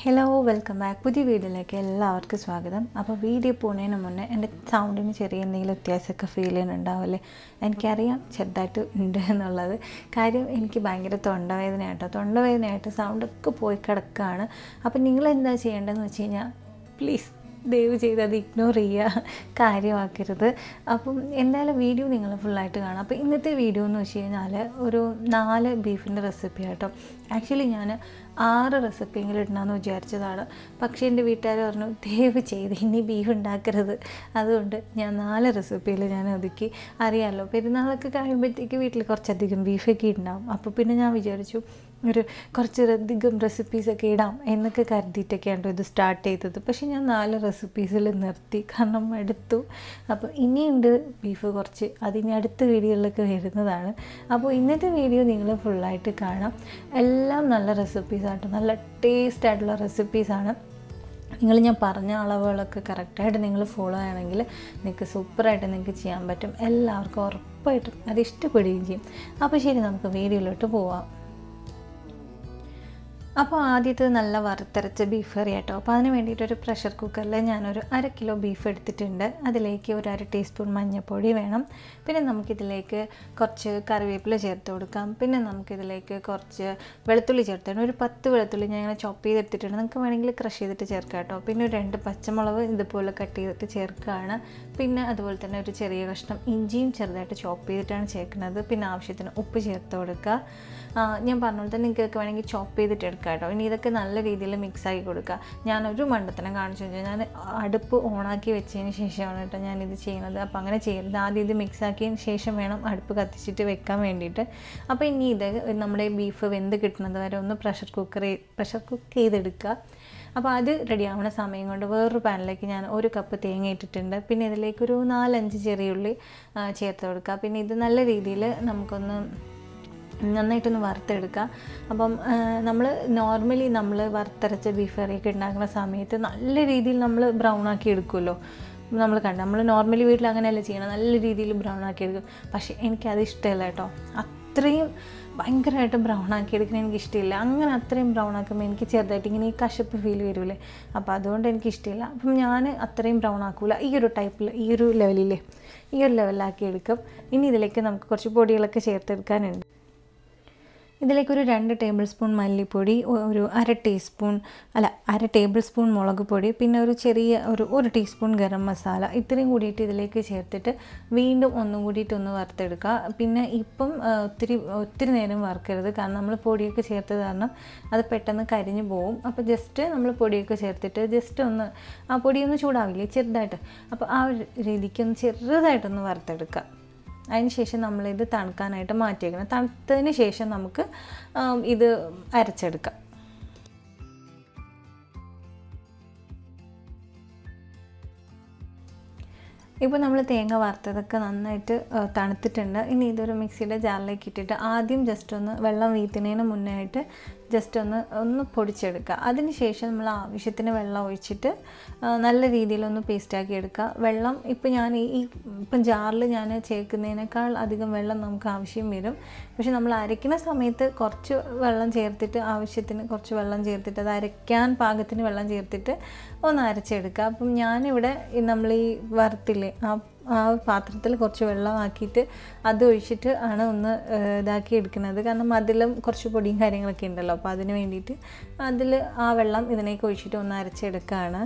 hello welcome back പുതിയ വീഡിയോയിലേക്ക് എല്ലാവർക്കും സ്വാഗതം അപ്പോൾ വീഡിയോ പോകുന്നതിന് മുന്നേ എൻ്റെ സൗണ്ടിന് ചെറിയ എന്തെങ്കിലും വ്യത്യാസമൊക്കെ ഫീൽ ചെയ്യുന്നുണ്ടാവില്ലേ എനിക്കറിയാം ചെറുതായിട്ട് ഉണ്ട് എന്നുള്ളത് കാര്യം എനിക്ക് ഭയങ്കര തൊണ്ടവേദന കേട്ടോ തൊണ്ടവേദനയായിട്ട് സൗണ്ടൊക്കെ പോയി കിടക്കുകയാണ് അപ്പോൾ നിങ്ങൾ എന്താ ചെയ്യേണ്ടതെന്ന് വെച്ച് കഴിഞ്ഞാൽ പ്ലീസ് ദയവ് ചെയ്ത് അത് ഇഗ്നോർ ചെയ്യുക കാര്യമാക്കരുത് അപ്പം എന്തായാലും വീഡിയോ നിങ്ങൾ ഫുള്ളായിട്ട് കാണാം അപ്പോൾ ഇന്നത്തെ വീഡിയോ എന്ന് വെച്ച് കഴിഞ്ഞാൽ ഒരു നാല് ബീഫിൻ്റെ റെസിപ്പി ആട്ടോ ആക്ച്വലി ഞാൻ ആറ് റെസിപ്പിയെങ്കിലും ഇടണമെന്ന് വിചാരിച്ചതാണ് പക്ഷേ എൻ്റെ വീട്ടുകാർ പറഞ്ഞു ദയവ് ചെയ്ത് ഇനി ബീഫ് ഉണ്ടാക്കരുത് അതുകൊണ്ട് ഞാൻ നാല് റെസിപ്പിയിൽ ഞാൻ ഒതുക്കി അറിയാമല്ലോ പെരുന്നാളൊക്കെ കഴിയുമ്പോഴത്തേക്ക് വീട്ടിൽ കുറച്ചധികം ബീഫൊക്കെ ഉണ്ടാവും അപ്പോൾ പിന്നെ ഞാൻ വിചാരിച്ചു ഒരു കുറച്ചധികം റെസിപ്പീസൊക്കെ ഇടാം എന്നൊക്കെ കരുതിയിട്ടൊക്കെയാണ് ഇത് സ്റ്റാർട്ട് ചെയ്തത് പക്ഷേ ഞാൻ നാല് റെസിപ്പീസിൽ നിർത്തി കാരണം എടുത്തു അപ്പോൾ ഇനിയുണ്ട് ബീഫ് കുറച്ച് അതിനി അടുത്ത വീഡിയോകളിലൊക്കെ വരുന്നതാണ് അപ്പോൾ ഇന്നത്തെ വീഡിയോ നിങ്ങൾ ഫുള്ളായിട്ട് കാണാം എല്ലാം നല്ല റെസിപ്പീസാട്ടോ നല്ല ടേസ്റ്റ് ആയിട്ടുള്ള റെസിപ്പീസാണ് നിങ്ങൾ ഞാൻ പറഞ്ഞ അളവുകളൊക്കെ കറക്റ്റായിട്ട് നിങ്ങൾ ഫോളോ ചെയ്യണമെങ്കിൽ നിങ്ങൾക്ക് സൂപ്പറായിട്ട് നിങ്ങൾക്ക് ചെയ്യാൻ പറ്റും എല്ലാവർക്കും ഉറപ്പായിട്ടും അത് ഇഷ്ടപ്പെടുകയും ചെയ്യും അപ്പോൾ ശരി നമുക്ക് വീഡിയോയിലോട്ട് പോവാം അപ്പോൾ ആദ്യത്തെ നല്ല വറുത്തരച്ച ബീഫ് കറി കേട്ടോ അപ്പോൾ അതിന് വേണ്ടിയിട്ട് ഒരു പ്രഷർ കുക്കറിൽ ഞാനൊരു അര കിലോ ബീഫ് എടുത്തിട്ടുണ്ട് അതിലേക്ക് ഒരു അര ടീസ്പൂൺ മഞ്ഞൾപ്പൊടി വേണം പിന്നെ നമുക്കിതിലേക്ക് കുറച്ച് കറിവേപ്പില ചേർത്ത് കൊടുക്കാം പിന്നെ നമുക്കിതിലേക്ക് കുറച്ച് വെളുത്തുള്ളി ചേർത്തിട്ട് ഒരു പത്ത് വെളുത്തുള്ളി ഞാൻ ഇങ്ങനെ ചോപ്പ് ചെയ്തെടുത്തിട്ടുണ്ട് നിങ്ങൾക്ക് വേണമെങ്കിൽ ക്രഷ് ചെയ്തിട്ട് ചേർക്കാം കേട്ടോ പിന്നെ ഒരു രണ്ട് പച്ചമുളക് ഇതുപോലെ കട്ട് ചെയ്തിട്ട് ചേർക്കുകയാണ് പിന്നെ അതുപോലെ തന്നെ ഒരു ചെറിയ കഷ്ണം ഇഞ്ചിയും ചെറുതായിട്ട് ചോപ്പ് ചെയ്തിട്ടാണ് ചേർക്കുന്നത് പിന്നെ ആവശ്യത്തിന് ഉപ്പ് ചേർത്ത് കൊടുക്കുക ഞാൻ പറഞ്ഞ പോലെ തന്നെ നിങ്ങൾക്ക് വേണമെങ്കിൽ ചോപ്പ് ചെയ്തിട്ട് എടുക്കാം കേട്ടോ ഇനി ഇതൊക്കെ നല്ല രീതിയിൽ മിക്സ് ആക്കി കൊടുക്കുക ഞാനൊരു മണ്ടത്തനം കാണിച്ചു വെച്ചാൽ ഞാൻ അടുപ്പ് ഓണാക്കി വെച്ചതിന് ശേഷമാണ് കേട്ടോ ഞാനിത് ചെയ്യുന്നത് അപ്പോൾ അങ്ങനെ ചെയ്യരുത് ആദ്യം ഇത് മിക്സ് ആക്കിയതിന് ശേഷം വേണം അടുപ്പ് കത്തിച്ചിട്ട് വെക്കാൻ വേണ്ടിയിട്ട് അപ്പോൾ ഇനി ഇത് നമ്മുടെ ബീഫ് വെന്ത് കിട്ടുന്നത് വരെ ഒന്ന് പ്രഷർ കുക്കർ പ്രഷർ കുക്ക് ചെയ്തെടുക്കുക അപ്പോൾ അത് റെഡി ആവുന്ന സമയം കൊണ്ട് വേറൊരു പാനിലേക്ക് ഞാൻ ഒരു കപ്പ് തേങ്ങ ഇട്ടിട്ടുണ്ട് പിന്നെ ഇതിലേക്ക് ഒരു നാലഞ്ച് ചെറിയുള്ളി ചേർത്ത് കൊടുക്കുക പിന്നെ ഇത് നല്ല രീതിയിൽ നമുക്കൊന്ന് നന്നായിട്ടൊന്ന് വറുത്തെടുക്കുക അപ്പം നമ്മൾ നോർമലി നമ്മൾ വറുത്തരച്ച ബീഫ് കറിയൊക്കെ ഉണ്ടാക്കുന്ന സമയത്ത് നല്ല രീതിയിൽ നമ്മൾ ബ്രൗൺ ആക്കി എടുക്കുമല്ലോ നമ്മൾ കണ്ട നമ്മൾ നോർമലി വീട്ടിൽ അങ്ങനെയല്ല ചെയ്യണം നല്ല രീതിയിൽ ബ്രൗൺ ആക്കി എടുക്കും പക്ഷേ എനിക്കത് ഇഷ്ടമല്ല കേട്ടോ അത്രയും ഭയങ്കരമായിട്ട് ബ്രൗൺ ആക്കി എടുക്കുന്നത് എനിക്ക് ഇഷ്ടമില്ല അങ്ങനെ അത്രയും ബ്രൗൺ ആക്കുമ്പോൾ എനിക്ക് ചെറുതായിട്ട് ഇങ്ങനെ ഈ കശപ്പ് ഫീൽ വരില്ലേ അപ്പോൾ അതുകൊണ്ട് എനിക്ക് ഇഷ്ടമില്ല അപ്പം ഞാൻ അത്രയും ബ്രൗൺ ആക്കൂല ഈ ഒരു ടൈപ്പിൽ ഈ ഒരു ലെവലില്ലേ ഈ ഒരു ലെവലിലാക്കി എടുക്കും ഇനി ഇതിലേക്ക് നമുക്ക് കുറച്ച് പൊടികളൊക്കെ ചേർത്തെടുക്കാനുണ്ട് ഇതിലേക്ക് ഒരു രണ്ട് ടേബിൾ സ്പൂൺ മല്ലിപ്പൊടി ഒരു അര ടീസ്പൂൺ അല്ല അര ടേബിൾ സ്പൂൺ മുളക് പൊടി പിന്നെ ഒരു ചെറിയ ഒരു ഒരു ടീസ്പൂൺ ഗരം മസാല ഇത്രയും കൂടിയിട്ട് ഇതിലേക്ക് ചേർത്തിട്ട് വീണ്ടും ഒന്നും കൂടിയിട്ട് ഒന്ന് വറുത്തെടുക്കുക പിന്നെ ഇപ്പം ഒത്തിരി ഒത്തിരി നേരം വറുക്കരുത് കാരണം നമ്മൾ പൊടിയൊക്കെ ചേർത്തത് കാരണം അത് പെട്ടെന്ന് കരിഞ്ഞു പോവും അപ്പോൾ ജസ്റ്റ് നമ്മൾ പൊടിയൊക്കെ ചേർത്തിട്ട് ജസ്റ്റ് ഒന്ന് ആ പൊടിയൊന്ന് ചൂടാവില്ലേ ചെറുതായിട്ട് അപ്പോൾ ആ ഒരു രീതിക്കൊന്ന് ചെറുതായിട്ടൊന്ന് വറുത്തെടുക്കുക അതിന് ശേഷം നമ്മളിത് തണുക്കാനായിട്ട് മാറ്റിയേക്കണം തണുത്തതിന് ശേഷം നമുക്ക് ഇത് അരച്ചെടുക്കാം ഇപ്പോൾ നമ്മൾ തേങ്ങ വറുത്തതൊക്കെ നന്നായിട്ട് തണുത്തിട്ടുണ്ട് ഇനി ഇതൊരു മിക്സിയുടെ ജാറിലേക്ക് ഇട്ടിട്ട് ആദ്യം ജസ്റ്റ് ഒന്ന് വെള്ളം വീത്തുന്നതിന് മുന്നേ ആയിട്ട് ജസ്റ്റ് ഒന്ന് ഒന്ന് പൊടിച്ചെടുക്കുക അതിന് ശേഷം നമ്മൾ ആവശ്യത്തിന് വെള്ളം ഒഴിച്ചിട്ട് നല്ല രീതിയിലൊന്ന് പേസ്റ്റാക്കി എടുക്കുക വെള്ളം ഇപ്പം ഞാൻ ഈ ഇപ്പം ജാറിൽ ഞാൻ ചേർക്കുന്നതിനേക്കാൾ അധികം വെള്ളം നമുക്ക് ആവശ്യം വരും പക്ഷെ നമ്മൾ അരയ്ക്കുന്ന സമയത്ത് കുറച്ച് വെള്ളം ചേർത്തിട്ട് ആവശ്യത്തിന് കുറച്ച് വെള്ളം ചേർത്തിട്ട് അത് അരയ്ക്കാൻ പാകത്തിന് വെള്ളം ചേർത്തിട്ട് ഒന്ന് അരച്ചെടുക്കുക അപ്പം ഞാനിവിടെ നമ്മൾ ഈ വറുത്തില്ലേ ആ ആ പാത്രത്തിൽ കുറച്ച് വെള്ളമാക്കിയിട്ട് അത് ഒഴിച്ചിട്ട് ആണ് ഒന്ന് ഇതാക്കി എടുക്കുന്നത് കാരണം അതിലും കുറച്ച് പൊടിയും കാര്യങ്ങളൊക്കെ ഉണ്ടല്ലോ അപ്പോൾ അതിന് വേണ്ടിയിട്ട് അതിൽ ആ വെള്ളം ഇതിലേക്ക് ഒഴിച്ചിട്ട് ഒന്ന് അരച്ചെടുക്കുകയാണ്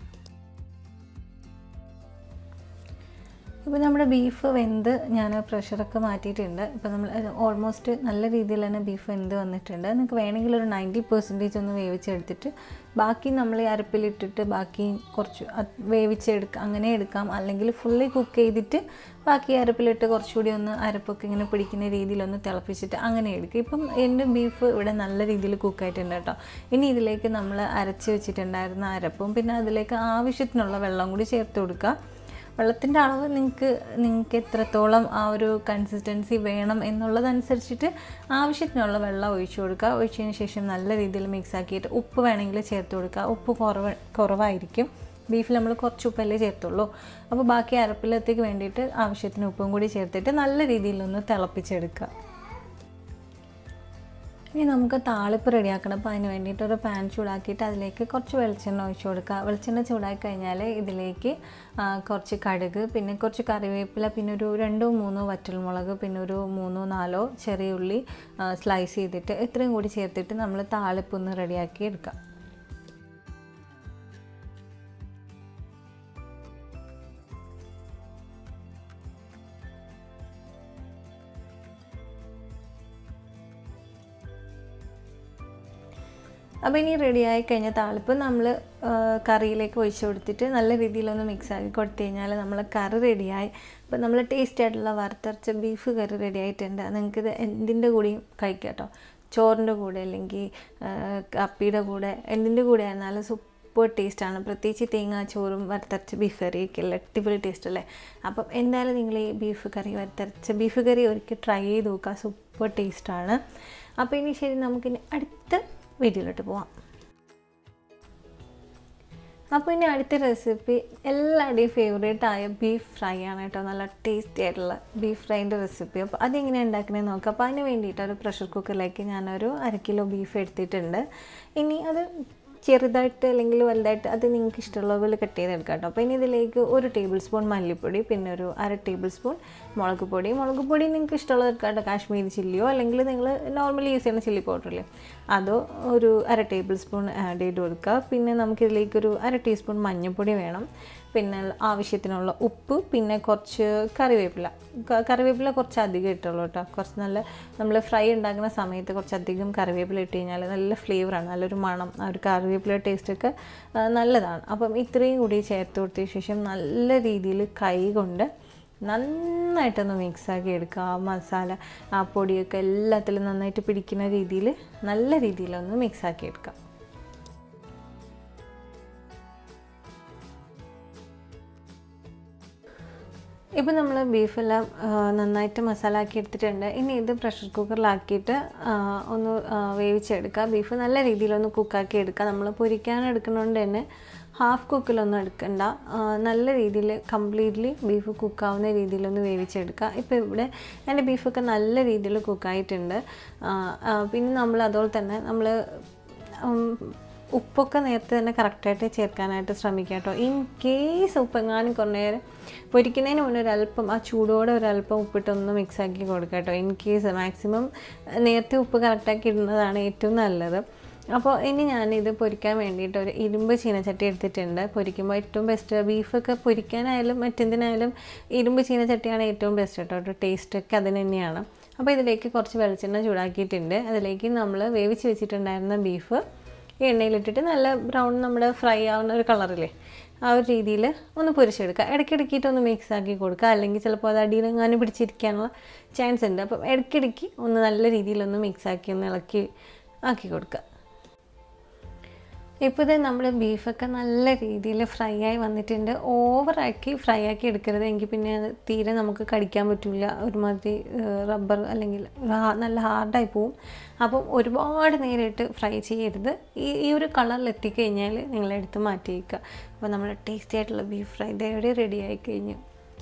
ഇപ്പോൾ നമ്മുടെ ബീഫ് വെന്ത് ഞാൻ പ്രഷറൊക്കെ മാറ്റിയിട്ടുണ്ട് ഇപ്പോൾ നമ്മൾ ഓൾമോസ്റ്റ് നല്ല രീതിയിൽ തന്നെ ബീഫ് വെന്ത് വന്നിട്ടുണ്ട് നിങ്ങൾക്ക് വേണമെങ്കിൽ ഒരു നയൻറ്റി പെർസെൻറ്റേജ് ഒന്ന് വേവിച്ചെടുത്തിട്ട് ബാക്കി നമ്മൾ ഈ അരപ്പിലിട്ടിട്ട് ബാക്കി കുറച്ച് വേവിച്ചെടുക്കാം അങ്ങനെ എടുക്കാം അല്ലെങ്കിൽ ഫുള്ളി കുക്ക് ചെയ്തിട്ട് ബാക്കി അരപ്പിലിട്ട് കുറച്ചുകൂടി ഒന്ന് അരപ്പൊക്കെ ഇങ്ങനെ പിടിക്കുന്ന രീതിയിലൊന്ന് തിളപ്പിച്ചിട്ട് അങ്ങനെ എടുക്കുക ഇപ്പം എൻ്റെ ബീഫ് ഇവിടെ നല്ല രീതിയിൽ കുക്കായിട്ടുണ്ട് കേട്ടോ ഇനി ഇതിലേക്ക് നമ്മൾ അരച്ച് വെച്ചിട്ടുണ്ടായിരുന്ന അരപ്പും പിന്നെ അതിലേക്ക് ആവശ്യത്തിനുള്ള വെള്ളം കൂടി ചേർത്ത് കൊടുക്കുക വെള്ളത്തിൻ്റെ അളവ് നിങ്ങൾക്ക് നിങ്ങൾക്ക് എത്രത്തോളം ആ ഒരു കൺസിസ്റ്റൻസി വേണം എന്നുള്ളതനുസരിച്ചിട്ട് ആവശ്യത്തിനുള്ള വെള്ളം ഒഴിച്ചു കൊടുക്കുക ഒഴിച്ചതിന് ശേഷം നല്ല രീതിയിൽ മിക്സ് ആക്കിയിട്ട് ഉപ്പ് വേണമെങ്കിൽ ചേർത്ത് കൊടുക്കുക ഉപ്പ് കുറവ് കുറവായിരിക്കും ബീഫിൽ നമ്മൾ കുറച്ച് ഉപ്പല്ലേ ചേർത്തുള്ളൂ അപ്പോൾ ബാക്കി അരപ്പിലത്തേക്ക് വേണ്ടിയിട്ട് ആവശ്യത്തിന് ഉപ്പും കൂടി ചേർത്തിട്ട് നല്ല രീതിയിലൊന്ന് തിളപ്പിച്ചെടുക്കുക ഇനി നമുക്ക് താളിപ്പ് റെഡിയാക്കണം അപ്പോൾ അതിന് വേണ്ടിയിട്ട് ഒരു പാൻ ചൂടാക്കിയിട്ട് അതിലേക്ക് കുറച്ച് വെളിച്ചെണ്ണ ഒഴിച്ച് കൊടുക്കുക വെളിച്ചെണ്ണ ചൂടാക്കി കഴിഞ്ഞാൽ ഇതിലേക്ക് ആ, കുറച്ച് കടുക് പിന്നെ കുറച്ച് കറിവേപ്പില പിന്നെ ഒരു രണ്ടോ മൂന്നോ വറ്റൽമുളക് പിന്നെ ഒരു മൂന്നോ നാലോ ചെറിയ ഉള്ളി സ്ലൈസ് ചെയ്തിട്ട് ഇത്രയും കൂടി ചേർത്തിട്ട് നമ്മൾ താളിപ്പ് ഒന്ന് റെഡിയാക്കി എടുക്കാം അപ്പോൾ ഇനി റെഡിയായി കഴിഞ്ഞ താളിപ്പ് നമ്മൾ കറിയിലേക്ക് ഒഴിച്ച് കൊടുത്തിട്ട് നല്ല രീതിയിലൊന്ന് മിക്സ് ആക്കി കൊടുത്തു കഴിഞ്ഞാൽ നമ്മൾ കറി റെഡിയായി അപ്പോൾ നമ്മൾ ടേസ്റ്റ് ആയിട്ടുള്ള വറുത്തരച്ച ബീഫ് കറി റെഡി ആയിട്ടുണ്ട് നിങ്ങൾക്കിത് എന്തിൻ്റെ കൂടെയും കഴിക്കാം കേട്ടോ ചോറിൻ്റെ കൂടെ അല്ലെങ്കിൽ കപ്പിയുടെ കൂടെ എന്തിൻ്റെ കൂടെ ആയിരുന്നാലും സൂപ്പർ ടേസ്റ്റാണ് പ്രത്യേകിച്ച് തേങ്ങാ ചോറും വറുത്തരച്ച ബീഫ് കറിയൊക്കെ അല്ലേ അടിപൊളി ടേസ്റ്റ് അല്ലേ അപ്പം എന്തായാലും നിങ്ങൾ ഈ ബീഫ് കറി വറുത്തരച്ച ബീഫ് കറി ഒരിക്കൽ ട്രൈ ചെയ്ത് നോക്കുക സൂപ്പർ ടേസ്റ്റാണ് അപ്പോൾ ഇനി ശരി നമുക്കിനി അടുത്ത വീഡിയോയിലോട്ട് പോവാം അപ്പോൾ ഇനി അടുത്ത റെസിപ്പി എല്ലാവരുടെയും ഫേവറേറ്റ് ആയ ബീഫ് ഫ്രൈ ആണ് കേട്ടോ നല്ല ടേസ്റ്റി ആയിട്ടുള്ള ബീഫ് ഫ്രൈൻ്റെ റെസിപ്പി അപ്പോൾ അതെങ്ങനെയാണ് ഉണ്ടാക്കണമെന്ന് നോക്കാം അപ്പോൾ അതിന് വേണ്ടിയിട്ട് ഒരു പ്രഷർ കുക്കറിലേക്ക് ഞാനൊരു അര കിലോ ബീഫ് എടുത്തിട്ടുണ്ട് ഇനി അത് ചെറുതായിട്ട് അല്ലെങ്കിൽ വലുതായിട്ട് അത് നിങ്ങൾക്ക് ഇഷ്ടമുള്ള പോലെ കട്ട് ചെയ്തെടുക്കാം കേട്ടോ അപ്പോൾ ഇനി ഇതിലേക്ക് ഒരു ടേബിൾ സ്പൂൺ മല്ലിപ്പൊടി പിന്നെ ഒരു അര ടേബിൾ സ്പൂൺ മുളക് പൊടി മുളക് പൊടി നിങ്ങൾക്ക് ഇഷ്ടമുള്ളത് എടുക്കാം കേട്ടോ കാശ്മീരി ചില്ലിയോ അല്ലെങ്കിൽ നിങ്ങൾ നോർമലി യൂസ് ചെയ്യുന്ന ചില്ലി പൗഡറില്ലേ അതോ ഒരു അര ടേബിൾ സ്പൂൺ ആഡ് ചെയ്ത് കൊടുക്കുക പിന്നെ നമുക്കിതിലേക്കൊരു അര ടീസ്പൂൺ മഞ്ഞൾപ്പൊടി വേണം പിന്നെ ആവശ്യത്തിനുള്ള ഉപ്പ് പിന്നെ കുറച്ച് കറിവേപ്പില ക- കറിവേപ്പില കുറച്ച് അധികം ഇട്ടുള്ളൂ കേട്ടോ കുറച്ച് നല്ല നമ്മൾ ഫ്രൈ ഉണ്ടാക്കുന്ന സമയത്ത് കുറച്ചധികം കറിവേപ്പില ഇട്ട് കഴിഞ്ഞാൽ നല്ല ഫ്ലേവറാണ് നല്ലൊരു മണം ആ ഒരു കറിവേപ്പില ടേസ്റ്റൊക്കെ ആ, നല്ലതാണ് അപ്പം ഇത്രയും കൂടി ചേർത്ത് കൊടുത്തതിന് ശേഷം നല്ല രീതിയിൽ കൈ കൊണ്ട് നന്നായിട്ടൊന്ന് മിക്സാക്കി എടുക്കുക ആ മസാല ആ പൊടിയൊക്കെ എല്ലാത്തിലും നന്നായിട്ട് പിടിക്കുന്ന രീതിയിൽ നല്ല രീതിയിലൊന്ന് മിക്സാക്കി എടുക്കുക ഇപ്പം നമ്മൾ ബീഫെല്ലാം ആ, നന്നായിട്ട് മസാല ആക്കി എടുത്തിട്ടുണ്ട് ഇനി ഇത് പ്രഷർ കുക്കറിലാക്കിയിട്ട് ആ, ഒന്ന് ആ, വേവിച്ചെടുക്കുക ബീഫ് നല്ല രീതിയിലൊന്ന് കുക്കാക്കി എടുക്കുക നമ്മൾ പൊരിക്കാൻ എടുക്കുന്നതുകൊണ്ട് തന്നെ ഹാഫ് കുക്കിലൊന്നും എടുക്കണ്ട ആ, നല്ല രീതിയിൽ കംപ്ലീറ്റ്ലി ബീഫ് കുക്കാവുന്ന രീതിയിലൊന്ന് വേവിച്ചെടുക്കുക ഇപ്പോൾ ഇവിടെ എൻ്റെ ബീഫൊക്കെ നല്ല രീതിയിൽ കുക്കായിട്ടുണ്ട് ആ, ആ, പിന്നെ നമ്മൾ അതുപോലെ തന്നെ നമ്മൾ ഉപ്പൊക്കെ നേരത്തെ തന്നെ കറക്റ്റായിട്ട് ചേർക്കാനായിട്ട് ശ്രമിക്കുക കേട്ടോ ഇൻ കേസ് ഉപ്പെങ്ങാനും കുറേ നേരം പൊരിക്കുന്നതിന് മുന്നേ ഒരല്പം ആ ചൂടോടെ ഒരല്പം ഉപ്പിട്ടൊന്ന് മിക്സ് ആക്കി കൊടുക്കുക കേട്ടോ ഇൻ കേസ് മാക്സിമം നേരത്തെ ഉപ്പ് കറക്റ്റാക്കി ഇടുന്നതാണ് ഏറ്റവും നല്ലത് അപ്പോൾ ഇനി ഞാനിത് പൊരിക്കാൻ വേണ്ടിയിട്ട് ഒരു ഇരുമ്പ് ചീനച്ചട്ടി എടുത്തിട്ടുണ്ട് പൊരിക്കുമ്പോൾ ഏറ്റവും ബെസ്റ്റ് ബീഫൊക്കെ പൊരിക്കാനായാലും മറ്റെന്തിനായാലും ഇരുമ്പ് ചീനച്ചട്ടിയാണ് ഏറ്റവും ബെസ്റ്റ് കേട്ടോ ഒരു ടേസ്റ്റൊക്കെ അതിന് തന്നെയാണ് അപ്പോൾ ഇതിലേക്ക് കുറച്ച് വെളിച്ചെണ്ണ ചൂടാക്കിയിട്ടുണ്ട് അതിലേക്ക് നമ്മൾ വേവിച്ച് വെച്ചിട്ടുണ്ടായിരുന്ന ബീഫ് ഈ എണ്ണയിലിട്ടിട്ട് നല്ല ബ്രൗൺ നമ്മുടെ ഫ്രൈ ആവുന്ന ഒരു കളറില്ലേ ആ ഒരു രീതിയിൽ ഒന്ന് പൊരിച്ചെടുക്കുക ഇടയ്ക്കിടയ്ക്കിട്ട് ഒന്ന് മിക്സ് ആക്കി കൊടുക്കുക അല്ലെങ്കിൽ ചിലപ്പോൾ അത് അടിയിലെങ്ങാനും പിടിച്ചിരിക്കാനുള്ള ചാൻസ് ഉണ്ട് അപ്പം ഇടയ്ക്കിടയ്ക്ക് ഒന്ന് നല്ല രീതിയിലൊന്ന് മിക്സ് ആക്കി ഒന്ന് ഇളക്കി ആക്കി കൊടുക്കുക ഇപ്പോൾ ഇത് നമ്മുടെ ബീഫൊക്കെ നല്ല രീതിയിൽ ഫ്രൈ ആയി വന്നിട്ടുണ്ട് ഓവറാക്കി ഫ്രൈ ആക്കി എടുക്കരുത് എങ്കിൽ പിന്നെ അത് തീരെ നമുക്ക് കടിക്കാൻ പറ്റില്ല ഒരുമാതിരി റബ്ബർ അല്ലെങ്കിൽ ഒരു ഹാ- നല്ല ഹാർഡായി പോവും അപ്പം ഒരുപാട് നേരിട്ട് ഫ്രൈ ചെയ്യരുത് ഈ ഈ ഒരു കളറിൽ എത്തിക്കഴിഞ്ഞാൽ നിങ്ങളെടുത്ത് മാറ്റി വയ്ക്കുക അപ്പോൾ നമ്മുടെ ടേസ്റ്റി ആയിട്ടുള്ള ബീഫ് ഫ്രൈ ഇതേടെ റെഡി ആയി കഴിഞ്ഞു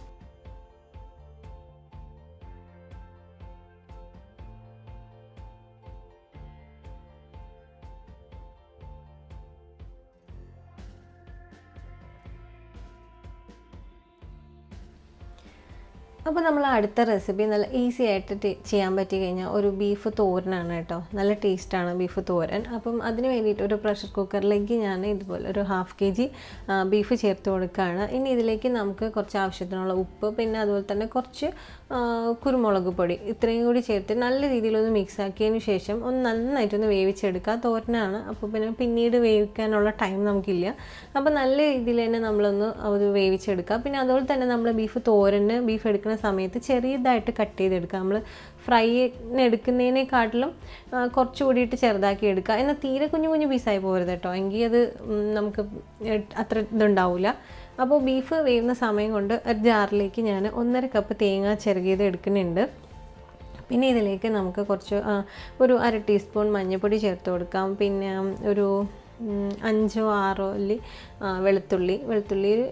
അപ്പോൾ നമ്മൾ അടുത്ത റെസിപ്പി നല്ല ഈസി ആയിട്ട് ടെ- ചെയ്യാൻ പറ്റി കഴിഞ്ഞാൽ ഒരു ബീഫ് തോരനാണ് കേട്ടോ നല്ല ടേസ്റ്റാണ് ബീഫ് തോരൻ അപ്പം അതിന് വേണ്ടിയിട്ട് ഒരു പ്രഷർ കുക്കറിലേക്ക് ഞാൻ ഇതുപോലെ ഒരു ഹാഫ് കെ ജി ബീഫ് ചേർത്ത് കൊടുക്കുകയാണ് ഇനി ഇതിലേക്ക് നമുക്ക് കുറച്ച് ആവശ്യത്തിനുള്ള ഉപ്പ് പിന്നെ അതുപോലെ തന്നെ കുറച്ച് ആ, കുരുമുളക് പൊടി ഇത്രയും കൂടി ചേർത്ത് നല്ല രീതിയിലൊന്ന് മിക്സ് ആക്കിയതിന് ശേഷം ഒന്ന് നന്നായിട്ടൊന്ന് വേവിച്ചെടുക്കുക തോരനാണ് അപ്പോൾ പിന്നെ പിന്നീട് വേവിക്കാനുള്ള ടൈം നമുക്കില്ല അപ്പോൾ നല്ല രീതിയിൽ തന്നെ നമ്മളൊന്ന് അത് വേവിച്ചെടുക്കുക പിന്നെ അതുപോലെ തന്നെ നമ്മൾ ബീഫ് തോരന് ബീഫ് എടുക്കുന്ന സമയത്ത് ചെറിയതായിട്ട് കട്ട് ചെയ്തെടുക്കുക നമ്മൾ ഫ്രൈ എടുക്കുന്നതിനെക്കാട്ടിലും ആ, കുറച്ച് കൂടിയിട്ട് ചെറുതാക്കി എടുക്കുക എന്നാൽ തീരെ കുഞ്ഞു കുഞ്ഞു പീസായി പോകരുത് കേട്ടോ എങ്കിൽ അത് ഉം, നമുക്ക് അത്ര ഇതുണ്ടാവില്ല അപ്പോൾ ബീഫ് വേവുന്ന സമയം കൊണ്ട് ഒരു ജാറിലേക്ക് ഞാൻ ഒന്നര കപ്പ് തേങ്ങ ചിരകിയത് എടുക്കുന്നുണ്ട് പിന്നെ ഇതിലേക്ക് നമുക്ക് കുറച്ച് ആ, ഒരു അര ടീസ്പൂൺ മഞ്ഞൾപ്പൊടി ചേർത്ത് കൊടുക്കാം പിന്നെ ഒരു ഉം, അഞ്ചോ ആറോ അല്ലി ആ, വെളുത്തുള്ളി വെളുത്തുള്ളി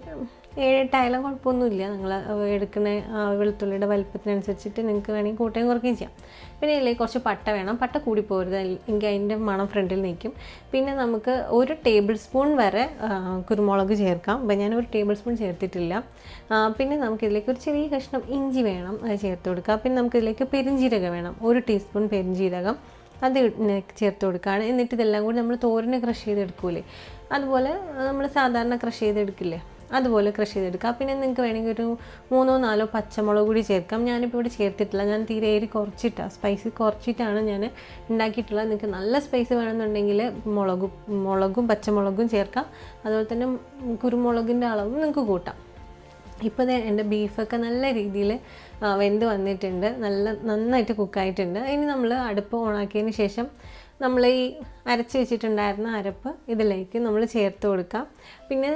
ഏഴെട്ടായാലും കുഴപ്പമൊന്നുമില്ല നിങ്ങൾ എടുക്കുന്ന ആ, വെളുത്തുള്ളിയുടെ വലിപ്പത്തിനനുസരിച്ചിട്ട് നിങ്ങൾക്ക് വേണമെങ്കിൽ കൂട്ടുകയും കുറയ്ക്കുകയും ചെയ്യാം പിന്നെ ഇതിലേക്ക് കുറച്ച് പട്ട വേണം പട്ട കൂടി പോരുത് എങ്കിൽ അതിൻ്റെ മണം ഫ്രണ്ടിൽ നിൽക്കും പിന്നെ നമുക്ക് ഒരു ടേബിൾ സ്പൂൺ വരെ ആ, കുരുമുളക് ചേർക്കാം അപ്പം ഞാൻ ഒരു ടേബിൾ സ്പൂൺ ചേർത്തിട്ടില്ല ആ, പിന്നെ നമുക്കിതിലേക്ക് ഒരു ചെറിയ കഷ്ണം ഇഞ്ചി വേണം അത് ചേർത്ത് കൊടുക്കുക പിന്നെ നമുക്കിതിലേക്ക് പെരിഞ്ജീരകം വേണം ഒരു ടീസ്പൂൺ പെരിഞ്ജീരകം അത് ഇങ്ങനെ ചേർത്ത് കൊടുക്കുകയാണ് എന്നിട്ട് ഇതെല്ലാം കൂടി നമ്മൾ തോരന് ക്രഷ് ചെയ്തെടുക്കൂലേ അതുപോലെ നമ്മൾ സാധാരണ ക്രഷ് ചെയ്തെടുക്കില്ലേ അതുപോലെ ക്രഷ് ചെയ്തെടുക്കുക പിന്നെ നിങ്ങൾക്ക് വേണമെങ്കിൽ ഒരു മൂന്നോ നാലോ പച്ചമുളക് കൂടി ചേർക്കാം ഞാനിപ്പോൾ ഇവിടെ ചേർത്തിട്ടില്ല ഞാൻ തീരെ ഏരി കുറച്ചിട്ടാണ് സ്പൈസി കുറച്ചിട്ടാണ് ഞാൻ ഉണ്ടാക്കിയിട്ടുള്ളത് നിങ്ങൾക്ക് നല്ല സ്പൈസ് വേണമെന്നുണ്ടെങ്കിൽ മുളകും മുളകും പച്ചമുളകും ചേർക്കാം അതുപോലെ തന്നെ കുരുമുളകിൻ്റെ അളവും നിങ്ങൾക്ക് കൂട്ടാം ഇപ്പോൾ ദേ എൻ്റെ ബീഫൊക്കെ നല്ല രീതിയിൽ വെന്ത് വന്നിട്ടുണ്ട് നല്ല നന്നായിട്ട് കുക്കായിട്ടുണ്ട് ഇനി നമ്മൾ അടുപ്പ് ഓണാക്കിയതിന് ശേഷം നമ്മൾ ഈ അരച്ച് വെച്ചിട്ടുണ്ടായിരുന്ന അരപ്പ് ഇതിലേക്ക് നമ്മൾ ചേർത്ത് കൊടുക്കാം പിന്നെ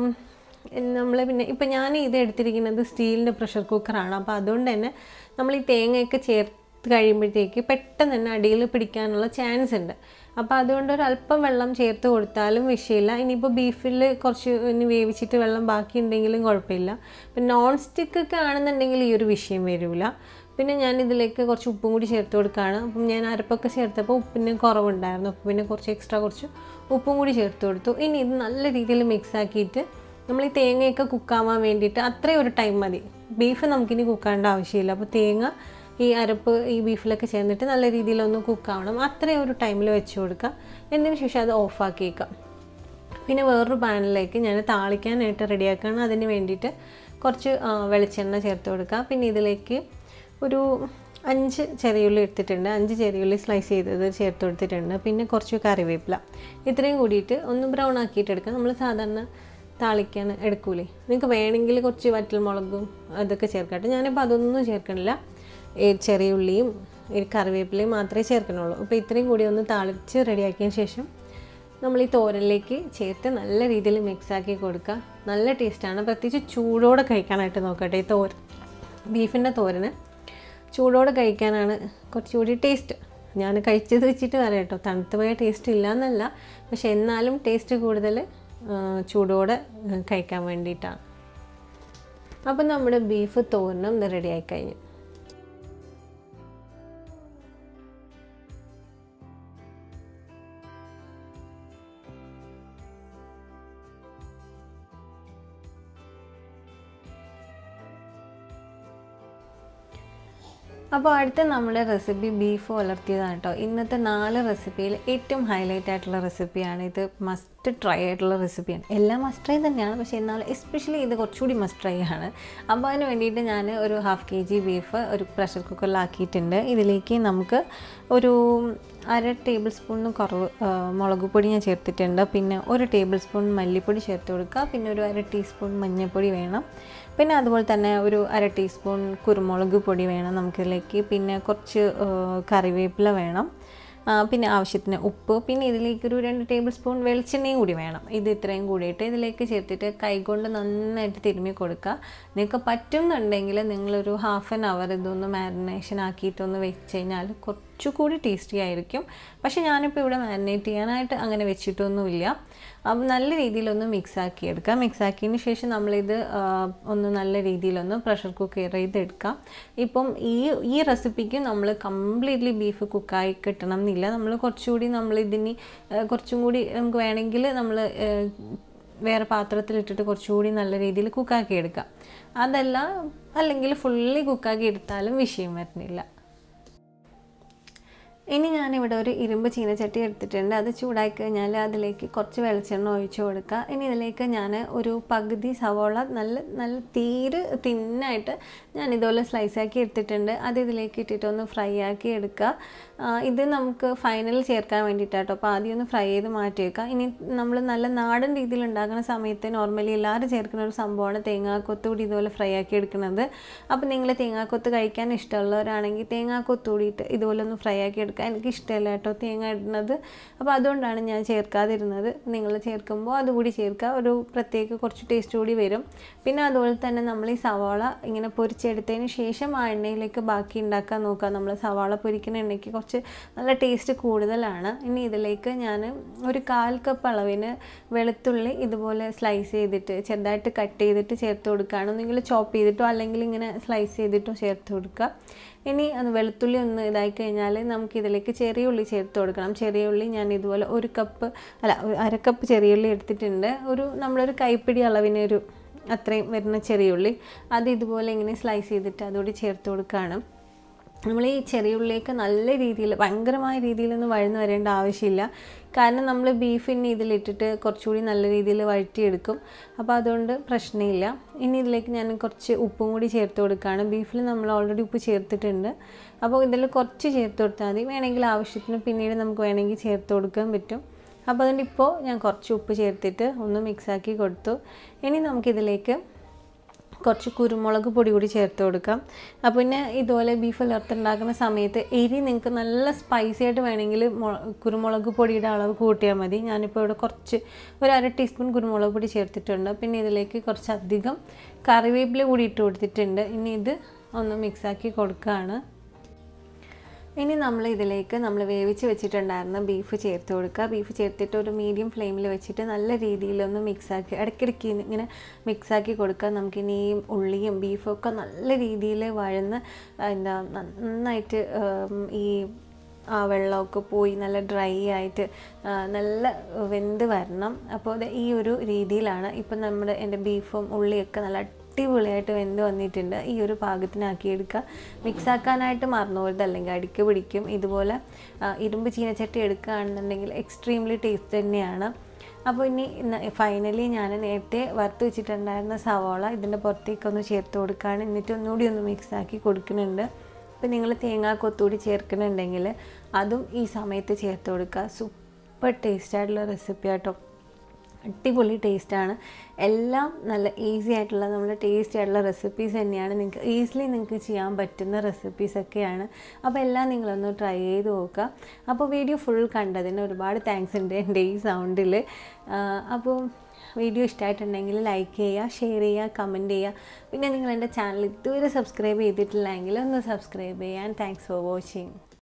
നമ്മൾ പിന്നെ ഇപ്പം ഞാൻ ഇത് എടുത്തിരിക്കുന്നത് സ്റ്റീലിൻ്റെ പ്രഷർ കുക്കറാണ് അപ്പോൾ അതുകൊണ്ട് തന്നെ നമ്മൾ ഈ തേങ്ങയൊക്കെ ചേർത്ത് കഴിയുമ്പോഴത്തേക്ക് പെട്ടെന്ന് തന്നെ അടിയിൽ പിടിക്കാനുള്ള ചാൻസ് ഉണ്ട് അപ്പോൾ അതുകൊണ്ട് ഒരു അല്പം വെള്ളം ചേർത്ത് കൊടുത്താലും വിഷയമില്ല ഇനിയിപ്പോൾ ബീഫിൽ കുറച്ച് ഇനി വേവിച്ചിട്ട് വെള്ളം ബാക്കി ഉണ്ടെങ്കിലും കുഴപ്പമില്ല പിന്നെ നോൺ സ്റ്റിക്കൊക്കെ ആണെന്നുണ്ടെങ്കിൽ ഈ ഒരു വിഷയം വരില്ല പിന്നെ ഞാൻ ഇതിലേക്ക് കുറച്ച് ഉപ്പും കൂടി ചേർത്ത് കൊടുക്കുകയാണ് അപ്പം ഞാൻ അരപ്പൊക്കെ ചേർത്തപ്പോൾ ഉപ്പിന് കുറവുണ്ടായിരുന്നു അപ്പോൾ പിന്നെ കുറച്ച് എക്സ്ട്രാ കുറച്ച് ഉപ്പും കൂടി ചേർത്ത് കൊടുത്തു ഇനി ഇത് നല്ല രീതിയിൽ മിക്സ് ആക്കിയിട്ട് നമ്മൾ ഈ തേങ്ങയൊക്കെ കുക്കാവാൻ വേണ്ടിയിട്ട് അത്രയും ഒരു ടൈം മതി ബീഫ് നമുക്കിനി കുക്കാവേണ്ട ആവശ്യമില്ല അപ്പോൾ തേങ്ങ ഈ അരപ്പ് ഈ ബീഫിലൊക്കെ ചേർന്നിട്ട് നല്ല രീതിയിലൊന്ന് കുക്കാവണം അത്രയും ഒരു ടൈമിൽ വെച്ച് കൊടുക്കുക എന്നതിന് ശേഷം അത് ഓഫാക്കി വെക്കാം പിന്നെ വേറൊരു പാനിലേക്ക് ഞാൻ താളിക്കാനായിട്ട് റെഡിയാക്കുകയാണ് അതിന് വേണ്ടിയിട്ട് കുറച്ച് ആ, വെളിച്ചെണ്ണ ചേർത്ത് കൊടുക്കുക പിന്നെ ഇതിലേക്ക് ഒരു അഞ്ച് ചെറിയുള്ളി എടുത്തിട്ടുണ്ട് അഞ്ച് ചെറിയുള്ളി സ്ലൈസ് ചെയ്തത് ചേർത്ത് കൊടുത്തിട്ടുണ്ട് പിന്നെ കുറച്ച് കറിവേപ്പില ഇത്രയും കൂടിയിട്ട് ഒന്ന് ബ്രൗൺ ആക്കിയിട്ട് എടുക്കാം നമ്മൾ സാധാരണ താളിക്കാൻ എടുക്കൂലേ നിങ്ങൾക്ക് വേണമെങ്കിൽ കുറച്ച് വറ്റൽമുളകും അതൊക്കെ ചേർക്കട്ടെ ഞാനിപ്പോൾ അതൊന്നും ചേർക്കണില്ല ഈ ചെറിയ ഉള്ളിയും ഈ കറിവേപ്പിലയും മാത്രമേ ചേർക്കണുള്ളൂ അപ്പോൾ ഇത്രയും കൂടി ഒന്ന് താളിച്ച് റെഡിയാക്കിയതിന് ശേഷം നമ്മൾ ഈ തോരനിലേക്ക് ചേർത്ത് നല്ല രീതിയിൽ മിക്സാക്കി കൊടുക്കുക നല്ല ടേസ്റ്റാണ് പ്രത്യേകിച്ച് ചൂടോടെ കഴിക്കാനായിട്ട് നോക്കട്ടെ ഈ തോരൻ ബീഫിൻ്റെ തോരന് ചൂടോടെ കഴിക്കാനാണ് കുറച്ചുകൂടി ടേസ്റ്റ് ഞാൻ കഴിച്ചത് വെച്ചിട്ട് പറയാം കേട്ടോ തണുത്ത് പോയ ടേസ്റ്റ് ഇല്ല എന്നല്ല പക്ഷെ എന്നാലും ടേസ്റ്റ് കൂടുതൽ ആ, ചൂടോടെ ആ, കഴിക്കാൻ വേണ്ടിയിട്ടാണ് അപ്പം നമ്മുടെ ബീഫ് തോരനും ഇത് റെഡിയായി കഴിഞ്ഞു അപ്പോൾ അടുത്ത നമ്മുടെ റെസിപ്പി ബീഫ് വളർത്തിയതാണ് കേട്ടോ ഇന്നത്തെ നാല് റെസിപ്പിയിൽ ഏറ്റവും ഹൈലൈറ്റ് ആയിട്ടുള്ള റെസിപ്പിയാണ് ഇത് മസ്റ്റ് ട്രൈ ആയിട്ടുള്ള റെസിപ്പിയാണ് എല്ലാം മസ്റ്റ് ട്രൈ തന്നെയാണ് പക്ഷേ എന്നാൽ എസ്പെഷ്യലി ഇത് കുറച്ചുകൂടി മസ്റ്റ് ട്രൈ ആണ് അപ്പോൾ അതിന് വേണ്ടിയിട്ട് ഞാൻ ഒരു ഹാഫ് കെ ജി ബീഫ് ഒരു പ്രഷർ കുക്കറിലാക്കിയിട്ടുണ്ട് ഇതിലേക്ക് നമുക്ക് ഒരു അര ടേബിൾ സ്പൂണിന് കുറവ് ആ, മുളക് പൊടി ഞാൻ ചേർത്തിട്ടുണ്ട് പിന്നെ ഒരു ടേബിൾ സ്പൂൺ മല്ലിപ്പൊടി ചേർത്ത് കൊടുക്കുക പിന്നെ ഒരു അര ടീസ്പൂൺ മഞ്ഞൾപ്പൊടി വേണം പിന്നെ അതുപോലെ തന്നെ ഒരു അര ടീസ്പൂൺ കുരുമുളക് പൊടി വേണം നമുക്കിതിലേക്ക് പിന്നെ കുറച്ച് ആ, കറിവേപ്പില വേണം ആ, പിന്നെ ആവശ്യത്തിന് ഉപ്പ് പിന്നെ ഇതിലേക്ക് ഒരു രണ്ട് ടേബിൾ സ്പൂൺ വെളിച്ചെണ്ണയും കൂടി വേണം ഇത് ഇത്രയും കൂടിയിട്ട് ഇതിലേക്ക് ചേർത്തിട്ട് കൈകൊണ്ട് നന്നായിട്ട് തിരുമ്മി കൊടുക്കുക നിങ്ങൾക്ക് പറ്റുന്നുണ്ടെങ്കിൽ നിങ്ങളൊരു ഹാഫ് ആൻ അവർ ഇതൊന്ന് മാരിനേഷൻ ആക്കിയിട്ടൊന്ന് വെച്ച് കഴിഞ്ഞാൽ കുറച്ചുകൂടി ടേസ്റ്റി ആയിരിക്കും പക്ഷേ ഞാനിപ്പോൾ ഇവിടെ മാരിനേറ്റ് ചെയ്യാനായിട്ട് അങ്ങനെ വെച്ചിട്ടൊന്നുമില്ല അപ്പം നല്ല രീതിയിലൊന്ന് മിക്സ് ആക്കി എടുക്കാം മിക്സ് ആക്കിയതിന് ശേഷം നമ്മളിത് ആ, ഒന്ന് നല്ല രീതിയിലൊന്ന് പ്രഷർ കുക്ക് ചെയ്തെടുക്കാം ഇപ്പം ഈ ഈ റെസിപ്പിക്ക് നമ്മൾ കംപ്ലീറ്റ്ലി ബീഫ് കുക്കായി കിട്ടണം എന്നില്ല നമ്മൾ കുറച്ചുകൂടി നമ്മൾ ഇതിന് ആ, കുറച്ചും കൂടി നമുക്ക് വേണമെങ്കിൽ നമ്മൾ വേറെ പാത്രത്തിലിട്ടിട്ട് കുറച്ചുകൂടി നല്ല രീതിയിൽ കുക്കാക്കി എടുക്കാം അതല്ല അല്ലെങ്കിൽ ഫുള്ളി കുക്കാക്കി എടുത്താലും വിഷയം വരുന്നില്ല ഇനി ഞാനിവിടെ ഒരു ഇരുമ്പ് ചീനച്ചട്ടി എടുത്തിട്ടുണ്ട് അത് ചൂടായി കഴിഞ്ഞാൽ അതിലേക്ക് കുറച്ച് വെളിച്ചെണ്ണ ഒഴിച്ച് കൊടുക്കുക ഇനി ഇതിലേക്ക് ഞാൻ ഒരു പകുതി സവോള നല്ല നല്ല തീരെ തിന്നായിട്ട് ഞാൻ ഇതുപോലെ സ്ലൈസ് ആക്കി എടുത്തിട്ടുണ്ട് അത് ഇതിലേക്ക് ഇട്ടിട്ട് ഒന്ന് ഫ്രൈ ആക്കി എടുക്കുക ആ, ഇത് നമുക്ക് ഫൈനലിൽ ചേർക്കാൻ വേണ്ടിയിട്ടാട്ടോ അപ്പോൾ ആദ്യം ഒന്ന് ഫ്രൈ ചെയ്ത് മാറ്റി വെക്കുക ഇനി നമ്മൾ നല്ല നാടൻ രീതിയിൽ ഉണ്ടാക്കുന്ന സമയത്ത് നോർമലി എല്ലാവരും ചേർക്കുന്ന ഒരു സംഭവമാണ് തേങ്ങാക്കൊത്ത് കൂടി ഇതുപോലെ ഫ്രൈ ആക്കി എടുക്കുന്നത് അപ്പോൾ നിങ്ങൾ തേങ്ങാക്കൊത്ത് കഴിക്കാൻ ഇഷ്ടമുള്ളവരാണെങ്കിൽ തേങ്ങാക്കൊത്ത് കൂടിയിട്ട് ഇതുപോലെ ഒന്ന് ഫ്രൈ ആക്കി എടുക്കുക ചേർക്കാം എനിക്ക് ഇഷ്ടമല്ല കേട്ടോ തേങ്ങ ഇടുന്നത് അപ്പോൾ അതുകൊണ്ടാണ് ഞാൻ ചേർക്കാതിരുന്നത് നിങ്ങൾ ചേർക്കുമ്പോൾ അതുകൂടി ചേർക്കുക ഒരു പ്രത്യേക കുറച്ച് ടേസ്റ്റ് കൂടി വരും പിന്നെ അതുപോലെ തന്നെ നമ്മൾ ഈ സവാള ഇങ്ങനെ പൊരിച്ചെടുത്തതിന് ശേഷം ആ എണ്ണയിലേക്ക് ബാക്കി ഉണ്ടാക്കാൻ നോക്കുക നമ്മൾ സവാള പൊരിക്കുന്ന എണ്ണയ്ക്ക് കുറച്ച് നല്ല ടേസ്റ്റ് കൂടുതലാണ് ഇനി ഇതിലേക്ക് ഞാൻ ഒരു കാൽ കപ്പ് അളവിന് വെളുത്തുള്ളി ഇതുപോലെ സ്ലൈസ് ചെയ്തിട്ട് ചെറുതായിട്ട് കട്ട് ചെയ്തിട്ട് ചേർത്ത് കൊടുക്കുകയാണ് ഒന്നെങ്കിൽ ചോപ്പ് ചെയ്തിട്ടോ അല്ലെങ്കിൽ ഇങ്ങനെ സ്ലൈസ് ചെയ്തിട്ടോ ചേർത്ത് കൊടുക്കുക ഇനി അത് വെളുത്തുള്ളി ഒന്ന് ഇതായി കഴിഞ്ഞാൽ നമുക്ക് ഇതിലേക്ക് ചെറിയ ഉള്ളി ചേർത്ത് കൊടുക്കണം ചെറിയ ഉള്ളി ഞാൻ ഇതുപോലെ ഒരു കപ്പ് അല്ല ഒരു അര കപ്പ് ചെറിയ ഉള്ളി എടുത്തിട്ടുണ്ട് ഒരു നമ്മളൊരു കൈപ്പിടി അളവിനൊരു അത്രയും വരുന്ന ചെറിയ ഉള്ളി അത് ഇതുപോലെ ഇങ്ങനെ സ്ലൈസ് ചെയ്തിട്ട് അതുകൂടി ചേർത്ത് കൊടുക്കുകയാണ് നമ്മൾ ഈ ചെറിയ ഉള്ളിയൊക്കെ നല്ല രീതിയിൽ ഭയങ്കരമായ രീതിയിലൊന്നും വഴന്ന് വരേണ്ട ആവശ്യമില്ല കാരണം നമ്മൾ ബീഫിന് ഇതിലിട്ടിട്ട് കുറച്ചുകൂടി നല്ല രീതിയിൽ വഴറ്റിയെടുക്കും അപ്പോൾ അതുകൊണ്ട് പ്രശ്നമില്ല ഇനി ഇതിലേക്ക് ഞാൻ കുറച്ച് ഉപ്പും കൂടി ചേർത്ത് കൊടുക്കുകയാണ് ബീഫിൽ നമ്മൾ ഓൾറെഡി ഉപ്പ് ചേർത്തിട്ടുണ്ട് അപ്പോൾ ഇതിൽ കുറച്ച് ചേർത്ത് കൊടുത്താൽ മതി വേണമെങ്കിൽ ആവശ്യത്തിന് പിന്നീട് നമുക്ക് വേണമെങ്കിൽ ചേർത്ത് കൊടുക്കാൻ പറ്റും അപ്പോൾ അതുകൊണ്ട് ഇപ്പോൾ ഞാൻ കുറച്ച് ഉപ്പ് ചേർത്തിട്ട് ഒന്ന് മിക്സാക്കി കൊടുത്തു ഇനി നമുക്കിതിലേക്ക് കുറച്ച് കുരുമുളക് പൊടി കൂടി ചേർത്ത് കൊടുക്കാം അപ്പോൾ പിന്നെ ഇതുപോലെ ബീഫ് ഉലർത്തുണ്ടാക്കുന്ന സമയത്ത് എരി നിങ്ങൾക്ക് നല്ല സ്പൈസി ആയിട്ട് വേണമെങ്കിൽ കുരുമുളക് പൊടിയുടെ അളവ് കൂട്ടിയാൽ മതി ഞാനിപ്പോൾ ഇവിടെ കുറച്ച് ഒരു അര ടീസ്പൂൺ കുരുമുളക് പൊടി ചേർത്തിട്ടുണ്ട് പിന്നെ ഇതിലേക്ക് കുറച്ചധികം കറിവേപ്പില കൂടി ഇട്ട് കൊടുത്തിട്ടുണ്ട് ഇനി ഇത് ഒന്ന് മിക്സാക്കി കൊടുക്കുകയാണ് ഇനി നമ്മൾ ഇതിലേക്ക് നമ്മൾ വേവിച്ച് വെച്ചിട്ടുണ്ടായിരുന്ന ബീഫ് ചേർത്ത് കൊടുക്കുക ബീഫ് ചേർത്തിട്ട് ഒരു മീഡിയം ഫ്ലെയിമിൽ വെച്ചിട്ട് നല്ല രീതിയിലൊന്ന് മിക്സാക്കി ഇടയ്ക്കിടയ്ക്ക് ഇങ്ങനെ മിക്സാക്കി കൊടുക്കുക നമുക്കിനി ഈ ഉള്ളിയും ബീഫും ഒക്കെ നല്ല രീതിയിൽ വഴന്ന് എന്താ നന്നായിട്ട് ഈ ആ വെള്ളമൊക്കെ പോയി നല്ല ഡ്രൈ ആയിട്ട് നല്ല വെന്ത് വരണം അപ്പോൾ അത് ഈ ഒരു രീതിയിലാണ് ഇപ്പം നമ്മുടെ എൻ്റെ ബീഫും ഉള്ളിയൊക്കെ നല്ല അടിപൊളിയായിട്ട് വെന്ത് വന്നിട്ടുണ്ട് ഈ ഒരു പാകത്തിനാക്കി എടുക്കുക മിക്സാക്കാനായിട്ട് മറന്നുപോയത് അല്ലെങ്കിൽ അടിക്ക് പിടിക്കും ഇതുപോലെ ഇരുമ്പ് ചീനച്ചട്ടി എടുക്കുകയാണെന്നുണ്ടെങ്കിൽ എക്സ്ട്രീംലി ടേസ്റ്റ് തന്നെയാണ് അപ്പോൾ ഇനി ഫൈനലി ഞാൻ നേരത്തെ വറുത്ത് വെച്ചിട്ടുണ്ടായിരുന്ന സവാള ഇതിൻ്റെ പുറത്തേക്കൊന്ന് ചേർത്ത് കൊടുക്കുകയാണ് എന്നിട്ട് ഒന്നുകൂടി ഒന്ന് മിക്സാക്കി കൊടുക്കുന്നുണ്ട് അപ്പോൾ നിങ്ങൾ തേങ്ങാ കൊത്തുകൂടി ചേർക്കുന്നുണ്ടെങ്കിൽ അതും ഈ സമയത്ത് ചേർത്ത് കൊടുക്കുക സൂപ്പർ ടേസ്റ്റ് ആയിട്ടുള്ള റെസിപ്പി ആട്ടോ അടിപൊളി ടേസ്റ്റാണ് എല്ലാം നല്ല ഈസി ആയിട്ടുള്ള നമ്മുടെ ടേസ്റ്റി ആയിട്ടുള്ള റെസിപ്പീസ് തന്നെയാണ് നിങ്ങൾക്ക് ഈസിലി നിങ്ങൾക്ക് ചെയ്യാൻ പറ്റുന്ന റെസിപ്പീസൊക്കെയാണ് അപ്പോൾ എല്ലാം നിങ്ങളൊന്ന് ട്രൈ ചെയ്ത് നോക്കുക അപ്പോൾ വീഡിയോ ഫുൾ കണ്ടതിന് ഒരുപാട് താങ്ക്സ് ഉണ്ട് എൻ്റെ ഈ സൗണ്ടിൽ അപ്പോൾ വീഡിയോ ഇഷ്ടമായിട്ടുണ്ടെങ്കിൽ ലൈക്ക് ചെയ്യുക ഷെയർ ചെയ്യുക കമൻറ്റ് ചെയ്യുക പിന്നെ നിങ്ങൾ എൻ്റെ ചാനൽ ഇതുവരെ സബ്സ്ക്രൈബ് ചെയ്തിട്ടില്ലെങ്കിൽ ഒന്ന് സബ്സ്ക്രൈബ് ചെയ്യാൻ താങ്ക്സ് ഫോർ വാച്ചിങ്